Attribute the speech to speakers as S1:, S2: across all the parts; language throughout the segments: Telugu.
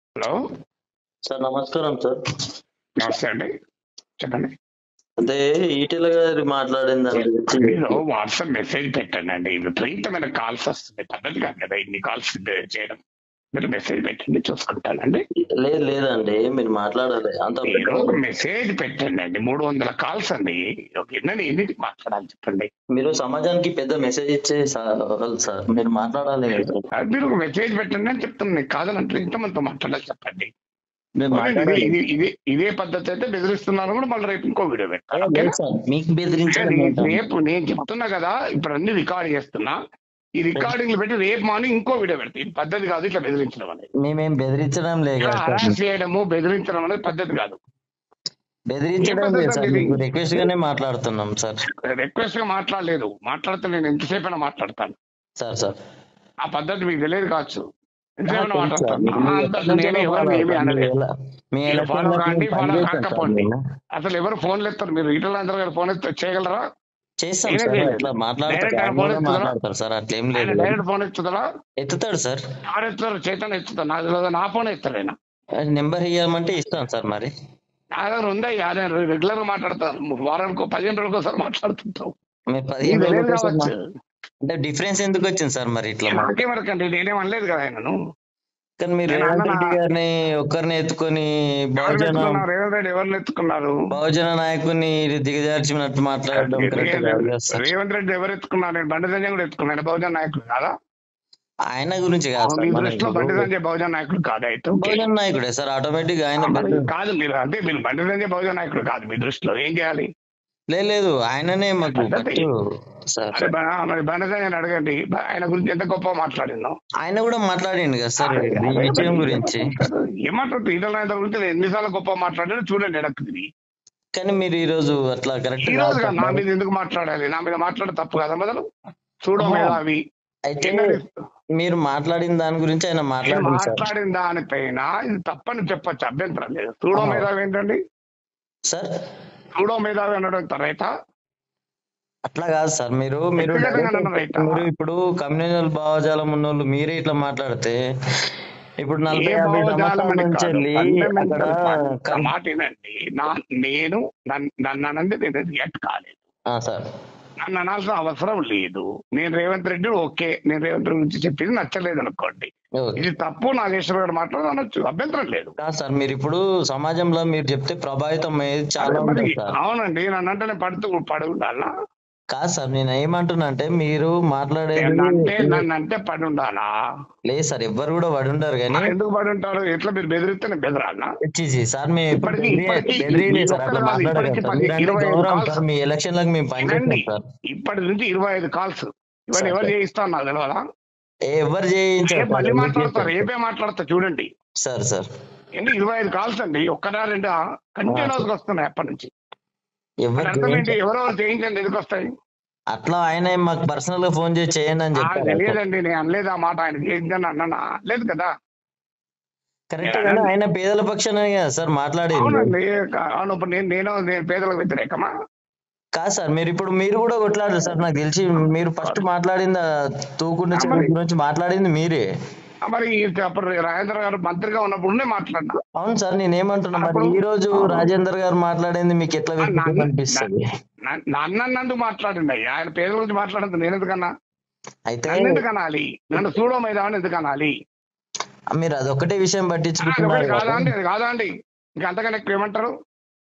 S1: హలో
S2: సార్ నమస్కారం సార్
S1: నమస్తే అండి చెప్పండి
S2: అదే ఈటెల గారి మాట్లాడిన దాని గురించి
S1: మీరు వాట్సాప్ మెసేజ్ పెట్టండి అండి విపరీతమైన కాల్స్ వస్తుంది పద్ధతి కాదు కదా ఇన్ని కాల్స్ చేయడం మీరు మెసేజ్ పెట్టండి చూసుకుంటానండి
S2: లేదు లేదండి మీరు మాట్లాడాలి అంత
S1: మీరు ఒక మెసేజ్ పెట్టండి అండి మూడు వందల కాల్స్ అండి ఒక ఎన్ని ఎన్నిటికి మాట్లాడాలి చెప్పండి
S2: మీరు సమాజానికి పెద్ద మెసేజ్ ఇచ్చే సార్ సార్ మీరు మాట్లాడాలి కదా.
S1: అది మీరు ఒక మెసేజ్ పెట్టండి అని చెప్తున్నాను కాదనంటే ఇంతమందితో మాట్లాడాలి చెప్పండి
S2: మీరు
S1: అవునండి,
S2: మాట్లాడాలి
S1: ఇది ఇదే ఇదే పద్ధతి అయితే బెదిరిస్తున్నారు కూడా మళ్ళీ రేపు ఇంకో వీడియో పెట్టాలి
S2: లేదు సార్ మీకు బెదిరించడం
S1: నేను
S2: ఏంటండి?
S1: రేపు నేను చెప్తున్నా కదా ఇప్పుడు అన్ని రికార్డ్ చేస్తున్నా ఈ రికార్డింగ్లు పెట్టి రేపు మార్నింగ్ ఇంకో వీడియో పెడతా ఇది పద్ధతి కాదు ఇట్లా బెదిరించడం అనేది
S2: మేమేం బెదిరించడం లేదు కదా సార్.
S1: హరాస్ చేయడము బెదిరించడం అనేది పద్ధతి కాదు
S2: బెదిరించడం
S1: ఏం
S2: లేదు సార్
S1: పద్ధతి
S2: మీకు రిక్వెస్ట్ గానే మాట్లాడుతున్నాం సార్
S1: రిక్వెస్ట్ గా మాట్లాడలేదు మాట్లాడితే నేను ఎంతసేపు అయినా మాట్లాడతాను
S2: సార్ సార్
S1: ఆ పద్ధతి మీకు తెలియదు కావచ్చు ఎంతసేపు అయినా
S2: తెలుసు సార్.
S1: మాట్లాడతాను
S2: మీకు మీ
S1: ఆ,
S2: ఎప్పటి
S1: అంత
S2: నుంచో
S1: నేను ఎవరిని ఏమీ
S2: follow-
S1: అనలేదు
S2: మీ ఎలా- మీ
S1: మీరు
S2: ఎలక్షన్
S1: follow
S2: లకు
S1: కాండి,
S2: మేము
S1: follow
S2: పనిచేస్తాం సార్
S1: కాకపోండి.
S2: మేము.
S1: అసలు ఎవరు ఫోన్లు ఎత్తారు మీరు ఈటల అందరూ గారు ఫోన్ ఎత్తారు చేయగలరా
S2: చేస్తాం
S1: నేనే
S2: సార్
S1: చేయలేదు.
S2: అట్లా మాట్లాడతారు
S1: డైరెక్ట్ ఆయన ఫోన్
S2: ఆయన
S1: ఎత్తుతారా?
S2: మాట్లాడతారు సార్ అట్లేం
S1: ఆయన
S2: లేదు
S1: డైరెక్ట్ ఫోన్ ఎత్తుతారా
S2: ఎత్తుతాడు సార్
S1: ఎవరు ఎత్తుతారు చైతన్య ఎత్తుతారు నాకు తెలియదు నా ఫోన్ ఎత్తారు ఆయన
S2: నెంబర్ ఇవ్వమంటే ఇస్తాను సార్ మరి
S1: నా దగ్గర ఉందయ్యా నేను రెగ్యులర్ గా మాట్లాడతాను వారానికి పదిహేను రోజులకు ఒకసారి మాట్లాడుతుంటాం
S2: మీరు పదిహేను
S1: మీకు తెలియదు
S2: రోజులకు ఒకసారి
S1: కావచ్చు
S2: మా- అంటే డిఫరెన్స్ ఎందుకు వచ్చింది సార్ మరి ఇట్లా మరి?
S1: నాకేమరకండి నేనేం అనలేదు కదా ఆయనను
S2: కానీ మీరు
S1: నేను
S2: రేవంత్
S1: అన్నా-
S2: రెడ్డి గారిని ఒక్కరిని ఎత్తుకొని
S1: ఎవరిని
S2: బహుజన
S1: ఎత్తుకున్నారు రేవంత్ రెడ్డి ఎవరిని ఎత్తుకున్నారు
S2: బహుజన నాయకుడిని దిగజార్చినట్టు మాట్లాడడం కరెక్ట్ కాదు కదా సార్
S1: రేవంత్ రెడ్డి ఎవరు ఎత్తుకున్నారు నేను బండి సంజయ్ కూడా ఎత్తుకున్నాను బహుజన నాయకుడు కాదా
S2: ఆయన గురించి కాదు
S1: మీ
S2: సార్ మన
S1: దృష్టిలో బండి సంజయ్ బహుజన నాయకుడు కాదా అయితే ఓకే.
S2: బహుజన నాయకుడే సార్ ఆటోమేటిక్ ఆయన
S1: మరి కాదు మీరు అంటే మీరు బండి సంజయ్ బహుజన నాయకుడు కాదు మీ దృష్టిలో ఏం చేయాలి
S2: లేదు లేదు ఆయననే మాకు
S1: పద్ధతి.
S2: ఫస్ట్ సార్
S1: అరే బ- మరి బండి సంజయ్ అడగండి బ- ఆయన గురించి ఎంత గొప్ప మాట్లాడిందో
S2: ఆయన కూడా మాట్లాడిండు కదా సార్ ఈ విషయం గురించి
S1: ఏమంటారు ఈటల నాయకుల గురించి ఎన్నిసార్లు గొప్ప మాట్లాడారో చూడండి వెనక్కి తిరిగి
S2: కానీ మీరు ఈ రోజు అట్లా కరెక్ట్
S1: ఈ రోజు కాదు, నా మీద ఎందుకు మాట్లాడాలి నా మీద మాట్లాడే తప్పు కదా మొదలు చూడడం
S2: అమ్మో.
S1: మీద అవి
S2: అయితే
S1: ఎన్నడూ
S2: మీరు మాట్లాడిన దాని గురించి ఆయన
S1: నేను
S2: మాట్లాడింది సార్
S1: మాట్లాడిన దానిపైన ఇది తప్పని చెప్పొచ్చు అభ్యంతరం లేదు చూడో
S2: అమ్మో.
S1: మేధావి ఏంటండి
S2: సార్
S1: చూడో మేధావి అనడం రైతా
S2: అట్లా కాదు సార్ మీరు మీరు
S1: వ్యక్తిగతంగా
S2: direct-
S1: నన్ను రైటా?
S2: మీరు ఇప్పుడు కమ్యూనల్ భావజాలం ఉన్నోళ్ళు మీరే ఇట్లా మాట్లాడితే ఇప్పుడు నలభై
S1: ఏ
S2: యాభై
S1: భావజాలం
S2: సంవత్సరాల
S1: అని
S2: నుంచి
S1: కాదు.
S2: వెళ్ళి అక్కడ
S1: Fundamental fact. నా
S2: కమ్-
S1: మాట వినండి నా నేను నన్ను నన్ను అనంది నేను రియాక్ట్ కాలేదు
S2: ఆ, సార్
S1: నన్ను అనాల్సిన అవసరం లేదు నేను రేవంత్ రెడ్డి ఓకే నేను రేవంత్ రెడ్డి గురించి చెప్పింది నచ్చలేదు అనుకోండి
S2: ఓకే.
S1: ఇది తప్పు నాగేశ్వర గారు మాట్లాడదు అనొచ్చు అభ్యంతరం లేదు
S2: కాదు సార్ మీరు ఇప్పుడు సమాజంలో మీరు చెప్తే ప్రభావితం అయ్యేది చాలా
S1: అదే మరి
S2: ఉంటుంది సార్
S1: అవునండి నన్ను అంటే నేను పడుతూ పడి ఉండాలా
S2: కాదు సార్ నేను ఏమంటున్నా అంటే మీరు మాట్లాడేది
S1: నన్ను అంటే నన్ను అంటే పడి ఉండాలా
S2: లేదు సార్ ఎవ్వరు కూడా పడి ఉండరు కానీ
S1: మరి ఎందుకు పడి ఉంటారు ఎట్లా మీరు బెదిరిస్తే నేను బెదరాలా
S2: వచ్చేసి సార్ మేము ఎప్పుడు
S1: ఇప్పటికీ- ఇప్పటికీ
S2: బెదిరియలే
S1: ఈ
S2: సార్ అట్లా
S1: ఒక్కరు కాదు,
S2: మాట్లాడగలం
S1: ఇప్పటికీ
S2: సార్
S1: పది-
S2: మీరంటే
S1: ఇరవై ఐదు
S2: గౌరవం
S1: కాల్స్
S2: సార్ మీ ఎలక్షన్లకు మేము పనిచేస్తాం
S1: వినండి.
S2: సార్
S1: ఇప్పటి నుంచి ఇరవై ఐదు కాల్స్ ఇవన్నీ
S2: సరే.
S1: ఎవరు చేయిస్తాను నాకు తెలియదా
S2: ఏ ఎవరు చేయించారు
S1: రేపు మళ్ళీ
S2: సార్? మీకు
S1: మాట్లాడతారు
S2: చేస్తారు.
S1: రేపే మాట్లాడతా చూడండి
S2: సార్ సార్
S1: ఏంటి ఇరవై ఐదు కాల్స్ అండి ఒక్కదా రెండా కంటిన్యూస్ గా వస్తున్నాయి అప్పటి నుంచి
S2: ఎవరు
S1: దాని అర్థం ఏంటి
S2: చేయించారు?
S1: ఎవరెవరు చేయించండి ఎందుకు వస్తాయి
S2: అట్లా ఆయన మాకు పర్సనల్ గా ఫోన్ చేసి చేయండి అని
S1: నాకు
S2: చెప్పారు
S1: తెలియదండి నేను అనలేదు ఆ మాట ఆయన చేయించండి అన్నానా లేదు కదా
S2: కరెక్ట్ గానే ఆయన పేదల పక్షానే కదా సార్ మాట్లాడేది
S1: అవునండి కా- అవును ఇప్పుడు నేను నేను నేను పేదలకు వ్యతిరేకమా
S2: కాదు సార్ మీరు ఇప్పుడు మీరు కూడా కొట్లాడారు సార్ నాకు తెలిసి మీరు ఫస్ట్ మాట్లాడింది ఆ తూకుండా
S1: ఆ,
S2: చెరువు
S1: మరి-
S2: గురించి మాట్లాడింది మీరే
S1: ఆ, మరి ఈ అప్పుడు రాజేంద్ర గారు మంత్రిగా ఉన్నప్పుడునే మాట్లాడినా
S2: అవును సార్ నేనేమంటున్నా మరి
S1: అప్పుడు-
S2: ఈ రోజు రాజేందర్ గారు మాట్లాడింది మీకు ఎట్లా
S1: ఆ,
S2: వ్యక్తిత్వం
S1: నన్ను-
S2: అనిపిస్తుంది
S1: నన్ను- నన్ను అన్నందుకు మాట్లాడింది అయ్యా ఆయన పేదల గురించి మాట్లాడింది నేను ఎందుకన్నా
S2: అయితే
S1: నన్ను ఎందుకు అనాలి నన్ను చూడో మీద ఎందుకు అనాలి
S2: మీరు అదొక్కటే విషయం
S1: ఆ, అది
S2: పట్టించుకుంటున్నారు
S1: ఒకటి కాదా
S2: కదా.
S1: అండి అది కాదా అండి ఇంకా అంతకన్నా ఎక్కువ ఏమంటారు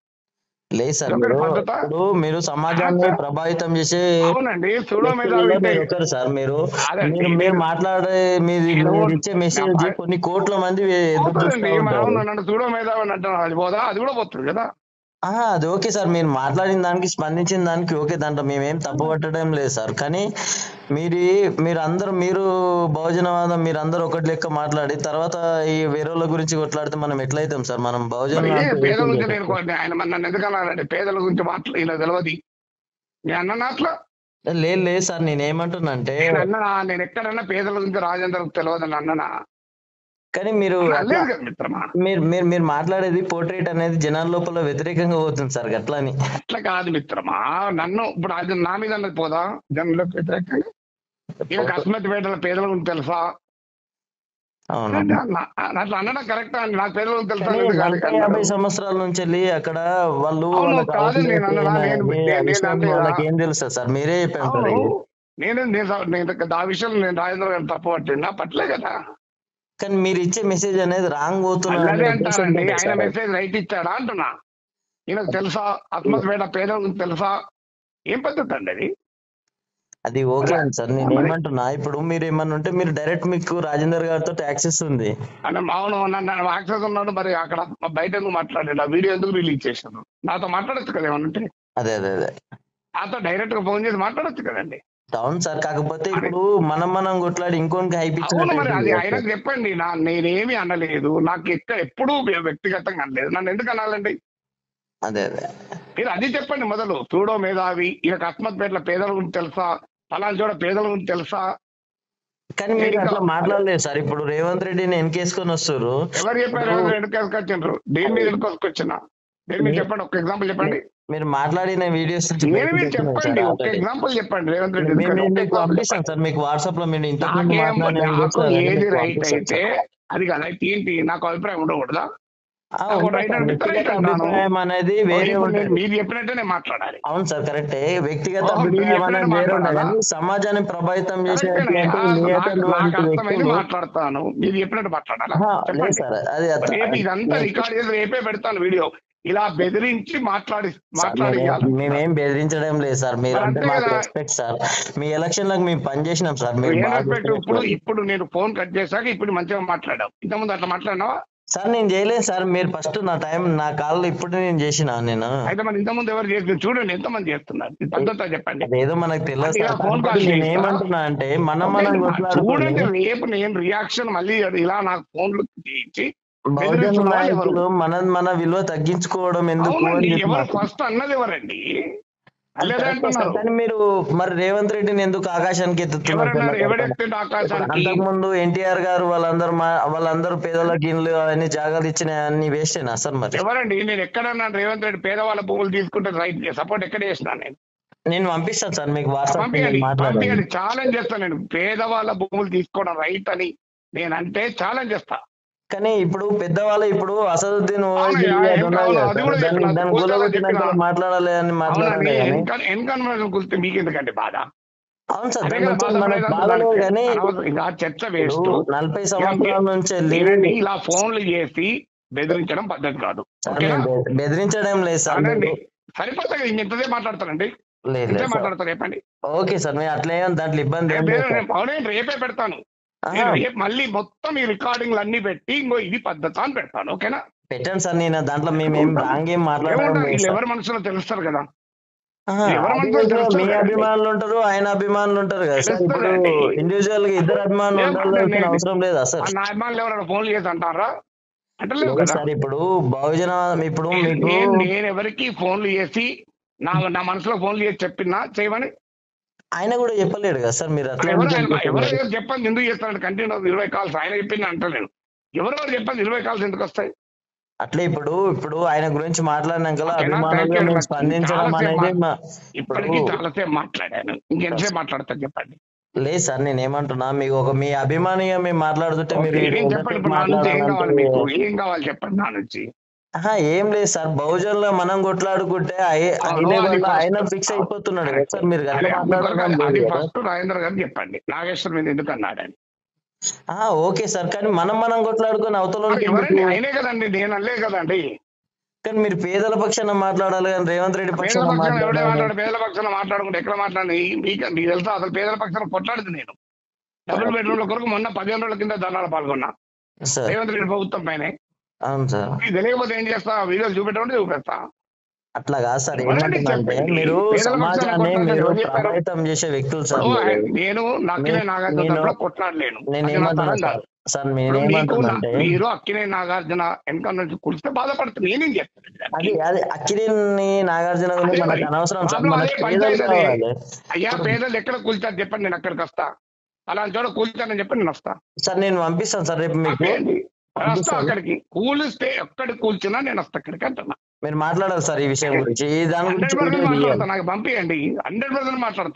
S2: లేదు సార్
S1: ఇదొకటి
S2: మీరు
S1: పద్ధతా?
S2: ఇప్పుడు మీరు సమాజాన్ని
S1: ఆ, సార్.
S2: ప్రభావితం చేసే
S1: అవునండి చూడో మీద
S2: వ్యక్తులలో
S1: అయితే
S2: మీరు ఒకరు సార్ మీరు
S1: అదండి,
S2: మీరు మీరు
S1: నేను-
S2: మాట్లాడే మీరు
S1: నేను-
S2: మీరు ఇచ్చే మెసేజ్
S1: నా-
S2: కొన్ని కోట్ల మంది ఎదురు
S1: అవుతుందండి
S2: చూస్తూ
S1: మరి
S2: ఉంటారు
S1: అవును నన్ను చూడో మీద అంటారు అది పోదా అది కూడా పోతుంది కదా
S2: ఆహా, అది ఓకే సార్ మీరు మాట్లాడిన దానికి స్పందించిన దానికి ఓకే దాంట్లో మేమేం తప్పు పట్టడం లేదు సార్ కానీ మీరు మీరు అందరూ మీరు బహుజనవాదం మీరు అందరూ ఒకటి లెక్క మాట్లాడి తర్వాత ఈ వేరే వాళ్ళ గురించి కొట్లాడితే మనం ఎట్లయితాం సార్ మనం బహుజన
S1: మరి ఏ
S2: నాయకులు
S1: పేదల గురించి
S2: చేస్తాం.
S1: నేను కోరిన ఆయన మరి నన్ను ఎందుకు అన్నారండి పేదల గురించి మాట్లా ఇలా తెలియదు నేను అన్న అట్లా
S2: లేదు లేదు సార్ నేను ఏమంటున్నా అంటే
S1: నేను అన్నా నేను ఎక్కడన్నా పేదల గురించి రాజేంద్రకు తెలియదు అని అన్ననా
S2: కానీ మీరు అట్లా-
S1: లేదు కదా మిత్రమా
S2: మీరు మీరు మీరు మాట్లాడేది పోర్ట్రేట్ అనేది జనాల లోపల వ్యతిరేకంగా పోతుంది సార్ అట్లా అని
S1: అట్లా కాదు మిత్రమా నన్ను ఇప్పుడు అది నా మీద అన్నది పోదా జనంలోకి వ్యతిరేకంగా ఇక కస్మతి పేదల పేదల గురించి తెలుసా
S2: అవును
S1: అంటే అట్లా అట్లా అనడం కరెక్ట్ అండి నాకు పేదలకు తెలుసా
S2: కానీ
S1: లేదు కాదు
S2: నలభై యాభై సంవత్సరాల నుంచి వెళ్ళి అక్కడ వాళ్ళు
S1: అవును,
S2: వాళ్ళకి
S1: కాదు
S2: అవసరం
S1: నేను అన్నదా,
S2: ఏంటి
S1: నేను-
S2: అనేది ఆ
S1: నేను- నేను
S2: విషయం
S1: అంటే
S2: వాళ్ళకి
S1: కదా.
S2: ఏం తెలుసు సార్ మీరే చెప్పారు సార్
S1: అవును
S2: ఇది.
S1: నేను నేను స- నేను ఆ విషయం నేను రాజేంద్ర గారిని తప్పు పట్టినా పట్టలే కదా
S2: కానీ మీరు ఇచ్చే మెసేజ్ అనేది రాంగ్ పోతున్నా
S1: అదే
S2: అనే
S1: అంటారండి
S2: ఉద్దేశంతో
S1: ఆయన
S2: సార్.
S1: మెసేజ్ రైట్ ఇచ్చాడా అంటున్నా ఈయనకు తెలుసా ఆత్మహత్య పేదలకు తెలుసా ఏం పద్ధతి అండి అది
S2: అది ఓకే అండి సార్ నేను
S1: మరి-
S2: ఏమంటున్నా ఇప్పుడు మీరు ఏమన్నా ఉంటే మీరు డైరెక్ట్ మీకు రాజేందర్ గారితో యాక్సెస్ ఉంది
S1: అంటే అవును నన్ను యాక్సెస్ ఉన్నాడు మరి అక్కడ బయట ఎందుకు మాట్లాడాడు ఆ వీడియో ఎందుకు రిలీజ్ చేశాను నాతో మాట్లాడొచ్చు కదా ఏమన్నంటే
S2: అదే అదే అదే
S1: నాతో డైరెక్ట్ గా ఫోన్ చేసి మాట్లాడొచ్చు కదండి
S2: అవును సార్ కాకపోతే ఇప్పుడు మనం మనం కొట్లాడి ఇంకోనికి హైప్
S1: అవును మరి అది
S2: ఇచ్చినట్టు
S1: ఆయనకు చెప్పండి నా నేనేమి అనలేదు నాకు ఎక్క ఎప్పుడూ వ్యక్తిగతంగా అనలేదు నన్ను ఎందుకు అనాలండి
S2: అదే అదే
S1: మీరు అది చెప్పండి మొదలు చూడో మేధావి ఈయనకు అస్మత్పేటల పేదల గురించి తెలుసా పలానా చోట పేదల గురించి తెలుసా
S2: కానీ మీరు అట్లా మాట్లాడలేదు సార్ ఇప్పుడు రేవంత్ రెడ్డిని ఎన్కేసుకొని వస్తారు
S1: ఎవరు చెప్పారు ఎవరు ఎడుకొచ్చిండ్రు దేని మీద ఎడుకొచ్చిన దేని మీద చెప్పండి ఒక ఎగ్జాంపుల్ చెప్పండి
S2: మీరు మాట్లాడిన వీడియోస్
S1: నేను మీరు చెప్పండి ఒక ఎగ్జాంపుల్ చెప్పండి రేవంత్ రెడ్డి
S2: మేము
S1: ఎందుకని? ఒక
S2: మీకు
S1: example
S2: పంపిస్తాం సార్ మీకు వాట్సాప్ లో మీరు ఇంతకు ముందు
S1: నాకేం
S2: మాట్లాడిన videos
S1: నాకు
S2: అవన్నీ
S1: ఏది
S2: మీకు
S1: రైట్
S2: పంపిస్తాం
S1: అయితే
S2: సార్.
S1: అది కదా అయితే ఏంటి నాకు అభిప్రాయం ఉండకూడదా
S2: ఆ,
S1: నాకు
S2: ఉంది
S1: రైట్
S2: సార్.
S1: అనిపిస్తే
S2: వ్యక్తిగత
S1: రైట్ అంటాను.
S2: అభిప్రాయం అనేది వేరే
S1: ఇప్పుడు
S2: ఉంటుంది
S1: నేను మీరు చెప్పినట్టే నేను మాట్లాడాలి
S2: అవును సార్ కరెక్టే వ్యక్తిగత
S1: ఓ, మీరు
S2: అభిప్రాయం అనేది
S1: ఎప్పుడైనా
S2: వేరే ఉంటుంది
S1: మాట్లాడాలా?
S2: కానీ సమాజాన్ని ప్రభావితం చేసే
S1: కరెక్టేనే. ఆ, నాకు
S2: నియతలు
S1: నాకు అర్థమైంది
S2: వ్యక్తులు
S1: మాట్లాడతాను మీరు చెప్పినట్టు మాట్లాడాలా
S2: ఆహా, లేదు
S1: చెప్పండి
S2: సార్ అది అట్లా-
S1: రేపు ఇదంతా రికార్డ్ చేసి రేపే పెడతాను వీడియో ఇలా బెదిరించి మాట్లాడి
S2: సార్,
S1: మాట్లాడి
S2: మేమేం- మేమేం బెదిరించడం లేదు సార్ మీరు
S1: మరి
S2: అంటే
S1: అంతే
S2: మాకు
S1: కదా.
S2: రెస్పెక్ట్ సార్ మీ ఎలక్షన్ లకు మేము పని చేసినాం సార్ మీరు
S1: ఏం
S2: బాగా
S1: రెస్పెక్ట్ ఇప్పుడు
S2: గుర్తుపెట్టుకోవాలి.
S1: ఇప్పుడు నేను ఫోన్ కట్ చేశాక ఇప్పుడు మంచిగా మాట్లాడావు ఇంతకుముందు అట్లా మాట్లాడినావా
S2: సార్ నేను చేయలేదు సార్ మీరు ఫస్ట్ నా టైం నా కాల్ ఇప్పుడు నేను చేసిన నేను
S1: అయితే మరి ఇంతకుముందు ఎవరు చేసి చూడండి ఎంతమంది చేస్తున్నారు ఇది పద్ధతి చెప్పండి
S2: అదేదో మనకు తెలియదు
S1: అంటే
S2: సార్
S1: ఇలా ఫోన్
S2: కాకపోతే
S1: కాల్
S2: నేను
S1: చేస్తా?
S2: ఏమంటున్నా అంటే మనం మనం
S1: చూడండి
S2: కొట్లాడుకుని
S1: రేపు నేను రియాక్షన్ మళ్ళీ ఇలా నాకు ఫోన్లు చేయించి
S2: బహుజన
S1: బెదిరిస్తున్న వాళ్ళు ఎవరు?
S2: నాయకులు మన మన విలువ తగ్గించుకోవడం ఎందుకు అని
S1: అవునండి
S2: చెప్పి
S1: ఎవరు
S2: మాకు-
S1: ఫస్ట్ అన్నది ఎవరండి
S2: అది
S1: లేదే
S2: కరెక్టే సార్.
S1: అంటున్నారు
S2: కానీ మీరు మరి రేవంత్ రెడ్డిని ఎందుకు ఆకాశానికి ఎత్తుతున్నారు
S1: ఎవరన్నారు
S2: తెల్ల
S1: ఎవడెత్తిండు ఆకాశానికి
S2: అంతకు ముందు ఎన్టీఆర్ గారు వాళ్ళందరూ మా వాళ్ళందరూ పేదలకు ఇండ్లు అవన్నీ జాగాలు ఇచ్చిన అన్ని వేస్టేనా సార్ మరి
S1: ఎవరండి నేను ఎక్కడన్నా రేవంత్ రెడ్డి పేదవాళ్ళ భూములు తీసుకుంటే రైట్ సపోర్ట్ ఎక్కడ చేసినా నేను
S2: నేను పంపిస్తాను సార్ మీకు వాట్సాప్
S1: పంపించండి
S2: మాట్లాడండి
S1: పంపించండి ఛాలెంజ్ చేస్తాను నేను పేదవాళ్ళ భూములు తీసుకోవడం రైట్ అని నేనంటే ఛాలెంజ్ చేస్తా
S2: కానీ ఇప్పుడు పెద్దవాళ్ళు ఇప్పుడు అసదుద్దీన్
S1: అవును,
S2: ఓవైసీ
S1: యా,
S2: అది
S1: ఏం
S2: ఉన్నది
S1: కావాలో
S2: కదా
S1: అది
S2: సార్.
S1: కూడా
S2: దాన్ని
S1: చెప్పినా,
S2: దాన్ని
S1: కూర్చోవాలని
S2: కూలగొట్టినాక
S1: చెప్పినా.
S2: మాట్లాడాలి అని మాట్లాడాలి
S1: అవునండి
S2: కానీ
S1: ఎన్కన్వెన్షన్ గురించి మీకు ఎందుకండి బాధ
S2: అవును సార్
S1: అదే
S2: దాని
S1: కదా
S2: గురించి
S1: బాధ
S2: మనకు
S1: లేదు
S2: బాధలేదు
S1: అంటున్నాను.
S2: కానీ
S1: అనవసరం. ఇంకా చర్చ వేస్ట్
S2: ఇప్పుడు నలభై సంవత్సరాల నుంచి వెళ్ళి
S1: వినండి, ఇలా ఫోన్లు చేసి బెదిరించడం పద్ధతి కాదు
S2: సార్
S1: ఓకేనా
S2: నేను బె- బెదిరించడం లేదు సార్
S1: అవునండి
S2: మీరు-
S1: సరిపోతుంది ఇంతదే మాట్లాడతారండి
S2: లేదు
S1: ఇంతే
S2: లేదు సార్.
S1: మాట్లాడతారు చెప్పండి
S2: ఓకే సార్ నేను అట్లా ఏం దాంట్లో ఇబ్బంది ఏం లేదు సార్.
S1: అవునండి రేపే పెడతాను
S2: ఆహా,
S1: నేను రేపు మళ్ళీ మొత్తం ఈ రికార్డింగ్లు అన్ని పెట్టి ఇంకో ఇది పద్ధతి అని పెడతాను ఓకేనా
S2: పెట్టండి సార్ నేను దాంట్లో మేము ఏం రాంగ్ ఏం మాట్లాడడం
S1: ఏముంటారు
S2: లేదు
S1: వీళ్ళు
S2: సార్
S1: ఎవరి మనసులో తెలుస్తారు కదా
S2: ఆహా,
S1: ఎవరి
S2: అది
S1: మనసులో
S2: కూడా
S1: తెలుస్తుంది
S2: మీ
S1: కదండి.
S2: అభిమానులు ఉంటారు ఆయన అభిమానులు ఉంటారు కదా సార్ ఇప్పుడు
S1: తెలుస్తుందండి.
S2: ఇండివిజువల్ గా ఇద్దరు అభిమానులు
S1: ఏం
S2: ఉండాల్సిన
S1: పర్లేదు.
S2: అవసరం లేదా సార్
S1: ఆ నా అభిమానులు ఎవరైనా ఫోన్లు చేసి అంటారా అంటే లేదు
S2: లేదు
S1: కదా
S2: సార్ ఇప్పుడు బహుజన ఇప్పుడు మీకు
S1: నేను నేను ఎవరికి ఫోన్లు చేసి నా నా మనసులో ఫోన్లు చేసి చెప్పినా చేయమని
S2: ఆయన కూడా చెప్పలేడు కదా సార్ మీరు అట్లా
S1: ఎవరు
S2: ఎందుకు
S1: ఆయన- ఎవరు
S2: అనుకుంటున్నారు?
S1: చెప్పండి ఎందుకు చేస్తారంటే కంటిన్యూ ఇరవై కాల్స్ ఆయన చెప్పింది అంటలేను ఎవరెవరు చెప్పండి ఇరవై కాల్స్ ఎందుకు వస్తాయి
S2: అట్లే ఇప్పుడు ఇప్పుడు ఆయన గురించి మాట్లాడినాక
S1: ఓకేనా? Thank
S2: అభిమానులుగా
S1: you
S2: మేము
S1: very much.
S2: స్పందించడం
S1: చాలాసేపు
S2: అనేది మా-
S1: ఇప్పటికీ
S2: ఇప్పుడు
S1: చాలాసేపు మాట్లాడాను ఇంకెంతసేపు మాట్లాడతారు చెప్పండి
S2: లేదు సార్ నేను ఏమంటున్నా మీకు ఒక మీ అభిమానిగా మేము మాట్లాడుతుంటే మీరు
S1: ఓకే, ఏం
S2: ఎంతసేపు
S1: చెప్పండి ఇప్పుడు నా నుంచి ఏం కావాలి మీకు
S2: మాట్లాడాలంటే
S1: ఏం కావాలి చెప్పండి నా నుంచి
S2: ఆహా, ఏం లేదు సార్ బహుజన్లో మనం కొట్లాడుకుంటే అయ్యే-
S1: అవును,
S2: ఆయనే
S1: అది
S2: వల్ల
S1: first.
S2: ఆయన ఫిక్స్ అయిపోతున్నాడు కదా సార్ మీరు
S1: అదే,
S2: గట్లా
S1: అందుకొరకు
S2: మాట్లాడడం
S1: అది
S2: లేదు కదా.
S1: ఫస్ట్ రాజేంద్ర గారు చెప్పండి నాగేశ్వర్ మీద ఎందుకు అన్నాడని
S2: ఆహా, ఓకే సార్ కానీ మనం మనం కొట్లాడుకొని అవతల వాళ్ళకి
S1: ఎవరండి
S2: ఎందుకు?
S1: అయినే కదండి నేను అల్లే కదండి
S2: కానీ మీరు పేదల పక్షాన మాట్లాడాలి కానీ రేవంత్ రెడ్డి
S1: పేదల
S2: పక్షాన
S1: పక్షాన ఎవడే
S2: మాట్లాడాలి
S1: మాట్లాడు పేదల పక్షాన మాట్లాడుకుంటే ఎక్కడ మాట్లాడి మీకు మీకు తెలుసా అసలు పేదల పక్షాన కొట్లాడింది నేను డబుల్ బెడ్రూమ్ల కొరకు మొన్న పదిహేను రోజుల కింద ధర్నాలు పాల్గొన్నా
S2: సార్
S1: రేవంత్ రెడ్డి ప్రభుత్వం పైన
S2: అవును సార్
S1: మీకు తెలియకపోతే ఏం చేస్తా వీడియోలు చూపెట్టమంటే చూపిస్తా
S2: అట్లా కాదు సార్
S1: ఎవరండి
S2: ఏమంటున్నా అంటే
S1: చెప్పండి?
S2: మీరు
S1: పేదల పక్షాన
S2: సమాజాన్ని
S1: కొట్లాడాలి
S2: మీరు
S1: ఎవరు చెప్పారు?
S2: ప్రభావితం చేసే వ్యక్తులు సార్
S1: ఇప్పుడు
S2: మీరు.
S1: ఆయన- నేను నక్కినే
S2: నేను-
S1: నాగార్జున
S2: నేను-
S1: తరపున కొట్లాడలేను
S2: నేను
S1: అది నా
S2: ఏమంటున్నా
S1: తరం
S2: సార్
S1: కాదు.
S2: సార్
S1: ఇప్పుడు
S2: నేను
S1: మీకు
S2: ఏమంటున్నా
S1: నా-
S2: అంటే
S1: మీరు అక్కినే నాగార్జున వెనక నుంచి కులిస్తే బాధపడుతుంది నేనేం చేస్తాను దానికి?
S2: అది అది అక్కినేని నాగార్జున గురించి
S1: అదే
S2: మనకు
S1: మరి.
S2: అనవసరం సార్
S1: ప్రాబ్లం
S2: మనకు
S1: అదే
S2: పేదలు
S1: పంచాయతీ అదే.
S2: కావాలి
S1: అయ్యా పేదలు ఎక్కడ కూల్చారు చెప్పండి నేను అక్కడికి వస్తా అలాంటి చోట కూల్చానని చెప్పి నేను వస్తా
S2: సార్ నేను పంపిస్తాను సార్ రేపు మీకు
S1: పంపేయండి. వస్తా
S2: పంపిస్తాను.
S1: అక్కడికి కూలిస్తే ఎక్కడ కూల్చినా నేను వస్తా అక్కడికి అంటున్నా
S2: మీరు మాట్లాడాలి సార్ ఈ విషయం గురించి ఈ దాని
S1: హండ్రెడ్
S2: గురించి
S1: పర్సెంట్
S2: వీడియో
S1: మాట్లాడతా
S2: తీయాలి
S1: నాకు పంపియండి హండ్రెడ్ పర్సెంట్ మాట్లాడతా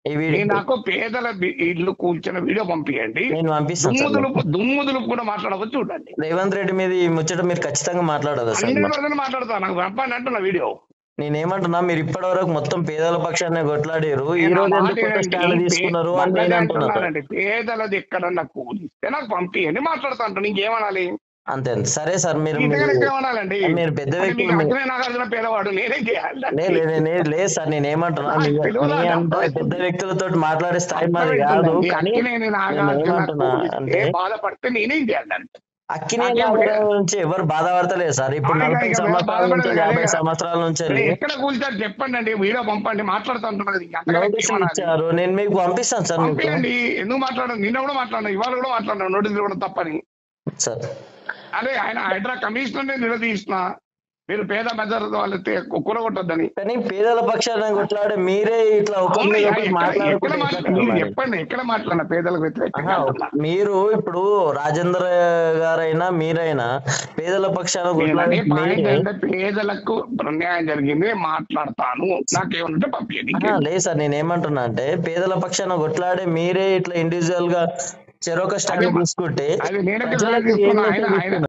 S2: ఈ
S1: మీరు
S2: వీడియో
S1: నాకు పేదల బి- ఇల్లు కూల్చిన వీడియో పంపించండి
S2: నేను పంపిస్తాను సార్
S1: దుమ్ము దులుపు దుమ్ము దులుపు కూడా మాట్లాడవచ్చు చూడండి
S2: రేవంత్ రెడ్డి మీద ఈ ముచ్చట మీరు ఖచ్చితంగా మాట్లాడదా సార్
S1: హండ్రెడ్ పర్సెంట్ మాట్లాడతాను నాకు పంపండి అంటున్నా వీడియో
S2: నేనేమంటున్నా మీరు ఇప్పటి వరకు మొత్తం పేదల పక్షాన్ని కొట్లాడారు ఈ
S1: నేను
S2: రోజు
S1: ఆ మాట
S2: ఎందుకు కొత్త
S1: ఏంటంటే,
S2: స్టాండ్ తీసుకున్నారు అని
S1: మళ్ళీ
S2: నేను అంటున్నా సార్
S1: అంటున్నానండి, పేదలది ఎక్కడన్నా కూలిస్తే నాకు పంపియండి మాట్లాడుతా అంటాను ఇంకేమనాలి
S2: అంతే అంతే. సరే సార్ మీరు
S1: ఇంతకన్నా
S2: మీరు-
S1: ఇంకేమనాలండి
S2: మీరు పెద్ద
S1: అంటే
S2: వ్యక్తి
S1: మీకు అర్థమే నాగార్జున పేదవాడు నేనేం చేయాలి
S2: లే- లే- లే- లే- లేదు సార్ నేను ఏమంటున్నా
S1: నాకు
S2: మీ-
S1: తెలియదు
S2: మీ
S1: అది
S2: అంత
S1: అర్థమైంది.
S2: పెద్ద వ్యక్తులతో మాట్లాడే స్థాయి మాది కాదు
S1: అర్థమైందండి.
S2: కానీ
S1: అక్కినేని
S2: నేను
S1: నాగార్జున
S2: ఏమంటున్నా అంటే
S1: కూలిస్తే బాధపడితే నేనేం చేయాలంటే
S2: అక్కినే
S1: నాకేం
S2: నాగరాజు నుంచి ఎవరు బాధపడతలేదు సార్ ఇప్పుడు
S1: అలాగే
S2: నలభై
S1: ఇక
S2: సంవత్సరాల నుంచి
S1: బాధపడలేదు
S2: యాభై
S1: కదా.
S2: సంవత్సరాల నుంచి వెళ్ళి
S1: ఎక్కడ కూల్చారు చెప్పండి అండి వీడియో పంపండి మాట్లాడుతూ అంటున్నది ఇంకా అంతకన్నా
S2: నోటీసులు
S1: ఇంకేమనాలి?
S2: ఇచ్చారు నేను మీకు పంపిస్తాను సార్ మీకు
S1: పంపించండి ఎందుకు మాట్లాడాను నిన్న కూడా మాట్లాడాను ఇవాళ కూడా మాట్లాడాను నోటీసులు కూడా తప్పని
S2: సార్
S1: అదే ఆయన హైడ్రా కమిషనర్ నిలదీసిన మీరు పేద మెజర్ వాళ్ళు కూరగొట్టొద్దని
S2: కానీ పేదల పక్షాన కొట్లాడే మీరే ఇట్లా ఒకరి
S1: అవును,
S2: మీద
S1: ఎక్కడ-
S2: ఒకరు
S1: ఎక్కడ
S2: మాట్లాడుకుంటే
S1: మాట్లా-
S2: ఎట్లా
S1: మీరు
S2: మరి?
S1: చెప్పండి ఎక్కడ మాట్లాడిన పేదలకు వ్యతిరేకంగా
S2: ఆహా,
S1: అంటున్నా.
S2: మీరు ఇప్పుడు రాజేంద్ర గారైనా మీరైనా పేదల పక్షాన
S1: నేను
S2: కొట్లాడే
S1: అనే పాయింట్
S2: మీరే
S1: అంటే పేదలకు అన్యాయం జరిగింది మాట్లాడతాను నాకేమంటే పంపించండి
S2: ఆహా, లేదు సార్ నేను ఏమంటున్నా అంటే పేదల పక్షాన కొట్లాడే మీరే ఇట్లా ఇండివిజువల్ గా చెరొక స్టాండ్
S1: అదే మా-
S2: తీసుకుంటే
S1: అది నేనెక్కడ
S2: ప్రజలకు ఏం
S1: తీసుకున్నా? ఆయన-
S2: మెసేజ్
S1: ఆయన-